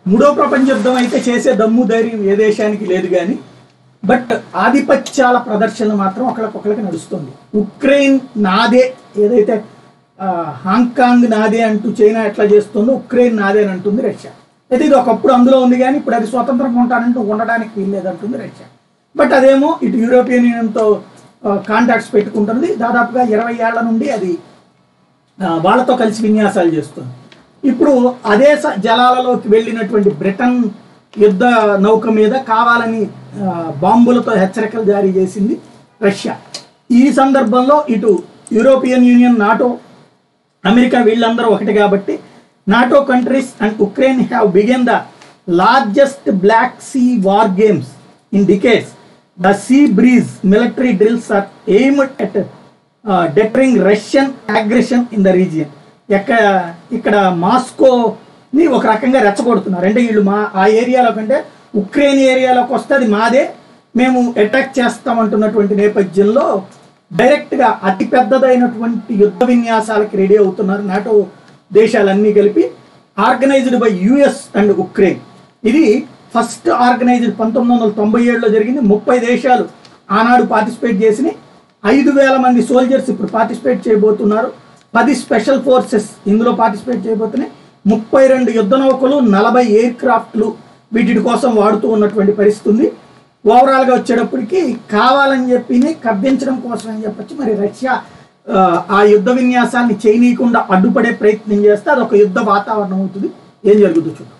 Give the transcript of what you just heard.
మూడో ప్రపంచ యుద్ధం అయితే చేసే దమ్ము ధైర్యం ఏ దేశానికి లేదు కానీ బట్ ఆధిపత్యాల ప్రదర్శన మాత్రం ఒకరికొకరికి నడుస్తుంది ఉక్రెయిన్ నాదే ఏదైతే ఆ, హాంకాంగ్ నాదే అంటూ చైనా ఎట్లా చేస్తుందో ఉక్రెయిన్ నాదే అని అంటుంది రష్యా అయితే ఇది ఒకప్పుడు అందులో ఉంది కానీ ఇప్పుడు అది స్వతంత్రంగా ఉంటానంటూ ఉండడానికి వీల్లేదంటుంది రష్యా బట్ అదేమో ఇటు యూరోపియన్ యూనియన్తో కాంటాక్ట్స్ పెట్టుకుంటుంది దాదాపుగా ఇరవై ఏళ్ల నుండి అది ఆ, వాళ్ళతో కలిసి విన్యాసాలు చేస్తుంది ఇప్పుడు అదే స- జలాలలోకి వెళ్ళినటువంటి బ్రిటన్ యుద్ధ నౌక మీద కావాలని ఆ, బాంబులతో హెచ్చరికలు జారీ చేసింది రష్యా ఈ సందర్భంలో ఇటు యూరోపియన్ యూనియన్ నాటో అమెరికా వీళ్ళందరూ ఒకటి కాబట్టి NATO countries and Ukraine have begun the largest Black Sea war games indicates the Sea Breeze military drills are aimed at deterring Russian aggression in the region ఎక్కడ ఇక్కడ మాస్కోని ఒక రకంగా రెచ్చగొడుతున్నారు అంటే వీళ్ళు మా ఆ ఏరియాలో కంటే ఉక్రెయిన్ ఏరియాలోకి వస్తే అది మాదే మేము అటాక్ చేస్తామంటున్నటువంటి నేపథ్యంలో డైరెక్ట్గా అతి పెద్దదైనటువంటి యుద్ధ విన్యాసాలకి రెడీ అవుతున్నారు నాటో దేశాలన్నీ కలిపి organised by US and Ukraine ఇది ఫస్ట్ ఆర్గనైజ్డ్ పంతొమ్మిది వందల తొంభై ఏడులో జరిగింది ముప్పై దేశాలు ఆనాడు పార్టిసిపేట్ చేసినాయి ఐదు వేల మంది సోల్జర్స్ ఇప్పుడు పార్టిసిపేట్ చేయబోతున్నారు పది స్పెషల్ ఫోర్సెస్ ఇందులో పార్టిసిపేట్ చేయబోతున్నాయి ముప్పై రెండు యుద్ధ నౌకలు నలభై ఎయిర్ క్రాఫ్ట్లు వీటి కోసం వాడుతూ ఉన్నటువంటి పరిస్థితి ఉంది ఓవరాల్గా వచ్చేటప్పటికి కావాలని చెప్పి కవ్వించడం కోసం అని చెప్పొచ్చు మరి రష్యా ఆ, ఆ యుద్ధ విన్యాసాన్ని చేయనీయకుండా అడ్డుపడే ప్రయత్నం చేస్తే అదొక యుద్ధ వాతావరణం అవుతుంది ఏం జరుగుతుందో చూద్దాం